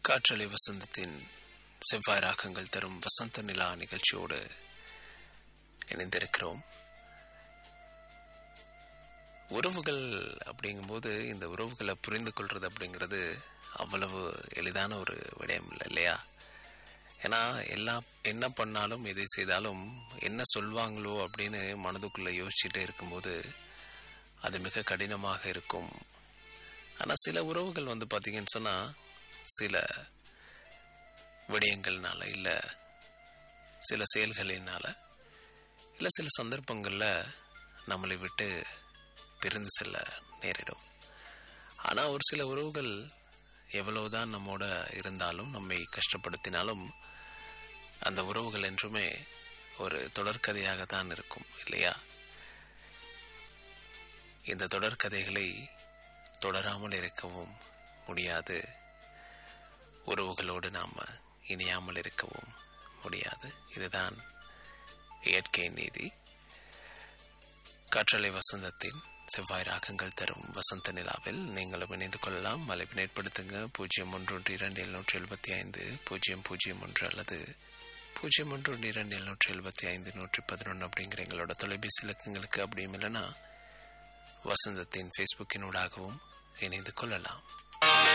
காற்றலை வசந்தத்தின் செவ்வாய் ராகங்கள் தரும் வசந்த நிலா நிகழ்ச்சியோடு இணைந்திருக்கிறோம் உறவுகள் அப்படிங்கும்போது இந்த உறவுகளை புரிந்து கொள்வது அப்படிங்கிறது அவ்வளவு எளிதான ஒரு விடயம் இல்லை இல்லையா ஏன்னா எல்லா என்ன பண்ணாலும் எதை செய்தாலும் என்ன சொல்வாங்களோ அப்படின்னு மனதுக்குள்ளே யோசிச்சுட்டே இருக்கும்போது அது மிக கடினமாக இருக்கும் ஆனால் சில உறவுகள் வந்து பார்த்தீங்கன்னு சொன்னால் சில விடயங்கள்னால இல்லை சில செயல்களினால இல்லை சில சந்தர்ப்பங்களில் நம்மளை விட்டு பிரிந்து செல்ல நேரிடும் ஆனால் ஒரு சில உறவுகள் எவ்வளவுதான் நம்மோட இருந்தாலும் நம்மை கஷ்டப்படுத்தினாலும் அந்த உறவுகள் என்றுமே ஒரு தொடர்கதையாக தான் இருக்கும் இல்லையா இந்த தொடர்கதைகளை தொடராமல் இருக்கவும் முடியாது உறவுகளோடு நாம் இணையாமல் இருக்கவும் முடியாது இதுதான் இயற்கை நீதி காற்றலை வசந்தத்தின் செவ்வாய் ராகங்கள் தரும் வசந்த நிலாவில் நீங்களும் இணைந்து கொள்ளலாம் அழைப்பினை ஏற்படுத்துங்க பூஜ்ஜியம் ஒன்று ஒன்று இரண்டு எழுநூற்றி எழுபத்தி ஐந்து பூஜ்ஜியம் பூஜ்ஜியம் ஒன்று அல்லது பூஜ்ஜியம் ஒன்று ஒன்று இரண்டு எழுநூற்றி எழுபத்தி ஐந்து நூற்றி பதினொன்று அப்படிங்கிற எங்களோட தொலைபேசி இலக்கங்களுக்கு அப்படியும் இல்லைன்னா வசந்தத்தின் ஃபேஸ்புக்கினூடாகவும் இணைந்து கொள்ளலாம்